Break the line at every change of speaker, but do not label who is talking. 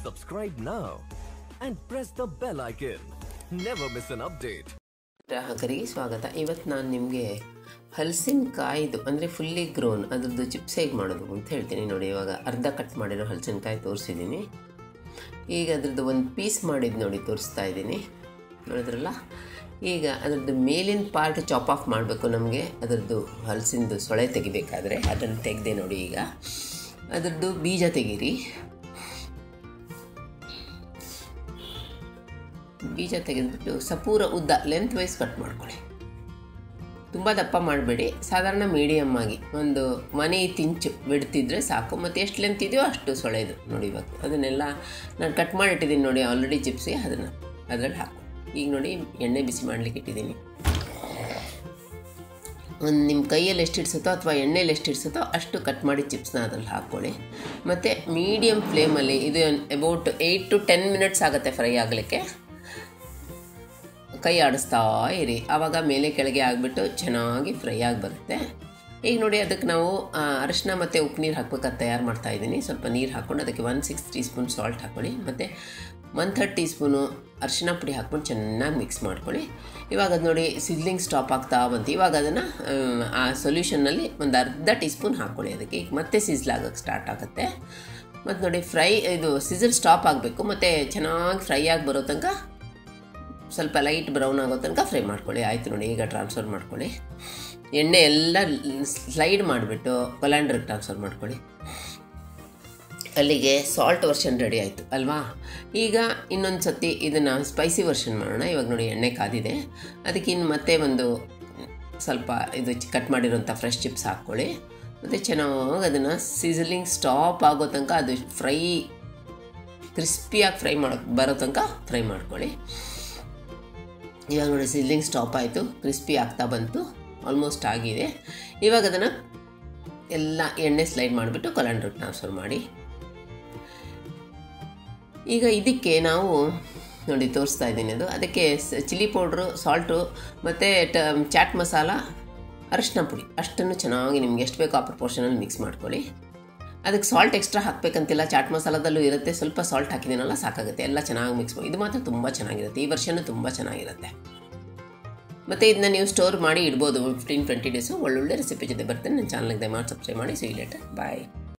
Subscribe now and press the bell icon. Never miss an update.
ಗ್ರಾಹಕರಿಗೆ ಸ್ವಾಗತ ಇವತ್ತು ನಾನು ನಿಮಗೆ ಹಲಸಿನಕಾಯಿದು ಅಂದರೆ ಫುಲ್ಲಿ ಗ್ರೋನ್ ಅದ್ರದ್ದು ಚಿಪ್ಸ್ ಹೇಗೆ ಮಾಡೋದು ಅಂತ ಹೇಳ್ತೀನಿ ನೋಡಿ ಇವಾಗ ಅರ್ಧ ಕಟ್ ಮಾಡಿರೋ ಹಲಸಿನಕಾಯಿ ತೋರಿಸಿದ್ದೀನಿ ಈಗ ಅದ್ರದ್ದು ಒಂದು ಪೀಸ್ ಮಾಡಿದ್ದು ನೋಡಿ ತೋರಿಸ್ತಾ ಇದ್ದೀನಿ ನೋಡಿದ್ರಲ್ಲ ಈಗ ಅದ್ರದ್ದು ಮೇಲಿನ ಪಾರ್ಟ್ ಚಾಪ್ ಆಫ್ ಮಾಡಬೇಕು ನಮಗೆ ಅದರದ್ದು ಹಲಸಿಂದು ಸೊಳೆ ತೆಗಿಬೇಕಾದ್ರೆ ಅದನ್ನು ತೆಗೆದೆ ನೋಡಿ ಈಗ ಅದರದ್ದು ಬೀಜ ತೆಗೀರಿ ಬೀಜ ತೆಗೆದುಬಿಟ್ಟು ಸಪೂರ ಉದ್ದ ಲೆಂತ್ ವೈಸ್ ಕಟ್ ಮಾಡ್ಕೊಳ್ಳಿ ತುಂಬ ದಪ್ಪ ಮಾಡಬೇಡಿ ಸಾಧಾರಣ ಮೀಡಿಯಮ್ ಆಗಿ ಒಂದು ಮನೆ ತಿಂಚು ಬಿಡ್ತಿದ್ರೆ ಸಾಕು ಮತ್ತು ಎಷ್ಟು ಲೆಂತ್ ಇದೆಯೋ ಅಷ್ಟು ಸೊಳೆದು ನೋಡಿ ಇವಾಗ ಅದನ್ನೆಲ್ಲ ನಾನು ಕಟ್ ಮಾಡಿಟ್ಟಿದ್ದೀನಿ ನೋಡಿ ಆಲ್ರೆಡಿ ಚಿಪ್ಸಿಗೆ ಅದನ್ನು ಅದರಲ್ಲಿ ಹಾಕು ಈಗ ನೋಡಿ ಎಣ್ಣೆ ಬಿಸಿ ಮಾಡಲಿಕ್ಕೆ ಇಟ್ಟಿದ್ದೀನಿ ಒಂದು ನಿಮ್ಮ ಕೈಯಲ್ಲಿ ಎಷ್ಟು ಇಡ್ಸುತ್ತೋ ಅಥವಾ ಎಣ್ಣೆಯಲ್ಲಿ ಎಷ್ಟು ಇಡ್ಸುತ್ತೋ ಅಷ್ಟು ಕಟ್ ಮಾಡಿ ಚಿಪ್ಸ್ನ ಅದ್ರಲ್ಲಿ ಹಾಕ್ಕೊಳ್ಳಿ ಮತ್ತು ಮೀಡಿಯಮ್ ಫ್ಲೇಮಲ್ಲಿ ಇದು about eight to ten minutes ಆಗುತ್ತೆ ಫ್ರೈ ಆಗಲಿಕ್ಕೆ ಕೈ ಆಡಿಸ್ತಾ ಇರಿ ಆವಾಗ ಮೇಲೆ ಕೆಳಗೆ ಆಗಿಬಿಟ್ಟು ಚೆನ್ನಾಗಿ ಫ್ರೈ ಆಗಿ ಬರುತ್ತೆ ಈಗ ನೋಡಿ ಅದಕ್ಕೆ ನಾವು ಆ, ಅರಿಶಿನ ಮತ್ತು ಉಪ್ಪು ನೀರು ಹಾಕ್ಬೇಕಾದ್ರೆ ತಯಾರು ಮಾಡ್ತಾ ಇದ್ದೀನಿ ಸ್ವಲ್ಪ ನೀರು ಹಾಕ್ಕೊಂಡು ಅದಕ್ಕೆ one six teaspoon salt ಹಾಕ್ಕೊಳ್ಳಿ ಮತ್ತು ಒನ್ ಥರ್ಡ್ ಟೀ ಸ್ಪೂನು ಅರಿಶಿನ ಪುಡಿ ಹಾಕ್ಕೊಂಡು ಚೆನ್ನಾಗಿ ಮಿಕ್ಸ್ ಮಾಡ್ಕೊಳ್ಳಿ ಇವಾಗ ಅದು ನೋಡಿ ಸಿದ್ಲಿಂಗ್ ಸ್ಟಾಪ್ ಆಗ್ತಾ ಬಂತು ಇವಾಗ ಅದನ್ನು ಆ ಸೊಲ್ಯೂಷನ್ನಲ್ಲಿ ಒಂದು ಅರ್ಧ ಟೀ ಸ್ಪೂನ್ ಹಾಕ್ಕೊಳ್ಳಿ ಅದಕ್ಕೆ ಈಗ ಮತ್ತೆ ಸಿಸ್ಲಾಗಕ್ಕೆ ಸ್ಟಾರ್ಟ್ ಆಗುತ್ತೆ ಮತ್ತು ನೋಡಿ ಫ್ರೈ ಇದು ಸಿಸಲ್ ಸ್ಟಾಪ್ ಆಗಬೇಕು ಮತ್ತು ಚೆನ್ನಾಗಿ ಫ್ರೈ ಆಗಿ ಬರೋ ತನಕ ಸ್ವಲ್ಪ ಲೈಟ್ ಬ್ರೌನ್ ಆಗೋ ತನಕ ಫ್ರೈ ಮಾಡ್ಕೊಳ್ಳಿ ಆಯಿತು ನೋಡಿ ಈಗ ಟ್ರಾನ್ಸ್ಫರ್ ಮಾಡ್ಕೊಳ್ಳಿ ಎಣ್ಣೆ ಎಲ್ಲ ಸ್ಲೈಡ್ ಮಾಡಿಬಿಟ್ಟು ಕೊಲ್ಯಾಂಡ್ರಿಗೆ ಟ್ರಾನ್ಸ್ಫರ್ ಮಾಡ್ಕೊಳ್ಳಿ ಅಲ್ಲಿಗೆ ಸಾಲ್ಟ್ ವರ್ಷನ್ ರೆಡಿ ಆಯಿತು ಅಲ್ವಾ ಈಗ ಇನ್ನೊಂದು ಸತಿ ಇದನ್ನು ಸ್ಪೈಸಿ ವರ್ಷನ್ ಮಾಡೋಣ ಇವಾಗ ನೋಡಿ ಎಣ್ಣೆ ಕಾದಿದೆ ಅದಕ್ಕೆ ಇನ್ನು ಮತ್ತೆ ಒಂದು ಸ್ವಲ್ಪ ಇದು ಕಟ್ ಮಾಡಿರೋಂಥ ಫ್ರೆಶ್ ಚಿಪ್ಸ್ ಹಾಕ್ಕೊಳ್ಳಿ ಮತ್ತು ಚೆನ್ನಾಗಿ ಅದನ್ನು ಸೀಸಲಿಂಗ್ ಸ್ಟಾಪ್ ಆಗೋ ತನಕ ಅದು ಫ್ರೈ ಕ್ರಿಸ್ಪಿಯಾಗಿ ಫ್ರೈ ಮಾಡೋ ಬರೋ ತನಕ ಫ್ರೈ ಮಾಡ್ಕೊಳ್ಳಿ ಇವಾಗ ನೋಡಿ ಸಿದ್ಲಿಂಗ್ ಸ್ಟಾಪ್ ಆಯಿತು ಕ್ರಿಸ್ಪಿ ಆಗ್ತಾ ಬಂತು ಆಲ್ಮೋಸ್ಟ್ ಆಗಿದೆ ಇವಾಗ ಅದನ್ನು ಎಲ್ಲ ಎಣ್ಣೆ ಸ್ಲೈಡ್ ಮಾಡಿಬಿಟ್ಟು ಕೊಲಂಡ್ರಿಗೆ ಟ್ರಾನ್ಸ್ಫರ್ ಮಾಡಿ ಈಗ ಇದಕ್ಕೆ ನಾವು ನೋಡಿ ತೋರಿಸ್ತಾ ಇದ್ದೀನಿ ಅದು ಅದಕ್ಕೆ ಚಿಲ್ಲಿ ಪೌಡ್ರು ಸಾಲ್ಟು ಮತ್ತು ಟ ಚಾಟ್ ಮಸಾಲ ಅರಿಶಿನ ಪುಡಿ ಅಷ್ಟನ್ನು ಚೆನ್ನಾಗಿ ನಿಮ್ಗೆ ಎಷ್ಟು ಬೇಕೋ ಆ ಪ್ರಪೋರ್ಷನಲ್ಲಿ ಮಿಕ್ಸ್ ಮಾಡ್ಕೊಳ್ಳಿ ಅದಕ್ಕೆ ಸಾಲ್ಟ್ ಎಕ್ಸ್ಟ್ರಾ ಹಾಕಬೇಕಂತಿಲ್ಲ ಚಾಟ್ ಮಸಾಲದಲ್ಲೂ ಇರುತ್ತೆ ಸ್ವಲ್ಪ ಸಾಲ್ಟ್ ಹಾಕಿದ್ದೀನಲ್ಲ ಸಾಕಾಗುತ್ತೆ ಎಲ್ಲ ಚೆನ್ನಾಗಿ ಮಿಕ್ಸ್ ಮಾಡಿ ಇದು ಮಾತ್ರ ತುಂಬ ಚೆನ್ನಾಗಿರುತ್ತೆ ಈ ವರ್ಷನೂ ತುಂಬ ಚೆನ್ನಾಗಿರುತ್ತೆ ಮತ್ತು ಇದನ್ನ ನೀವು ಸ್ಟೋರ್ ಮಾಡಿ ಇಡ್ಬೋದು ಫಿಫ್ಟೀನ್ ಟ್ವೆಂಟಿ ಡೇಸು ಒಳ್ಳೊಳ್ಳೆ ರೆಸಿಪಿ ಜೊತೆ ಬರ್ತೇನೆ ನನ್ನ ಚಾನಲ್ಗೆ ದಯಮಾಡಿ ಸಬ್ಸ್ಕ್ರೈಬ್ ಮಾಡಿ ಸೊ ಲೇಟರ್ ಬಾಯ್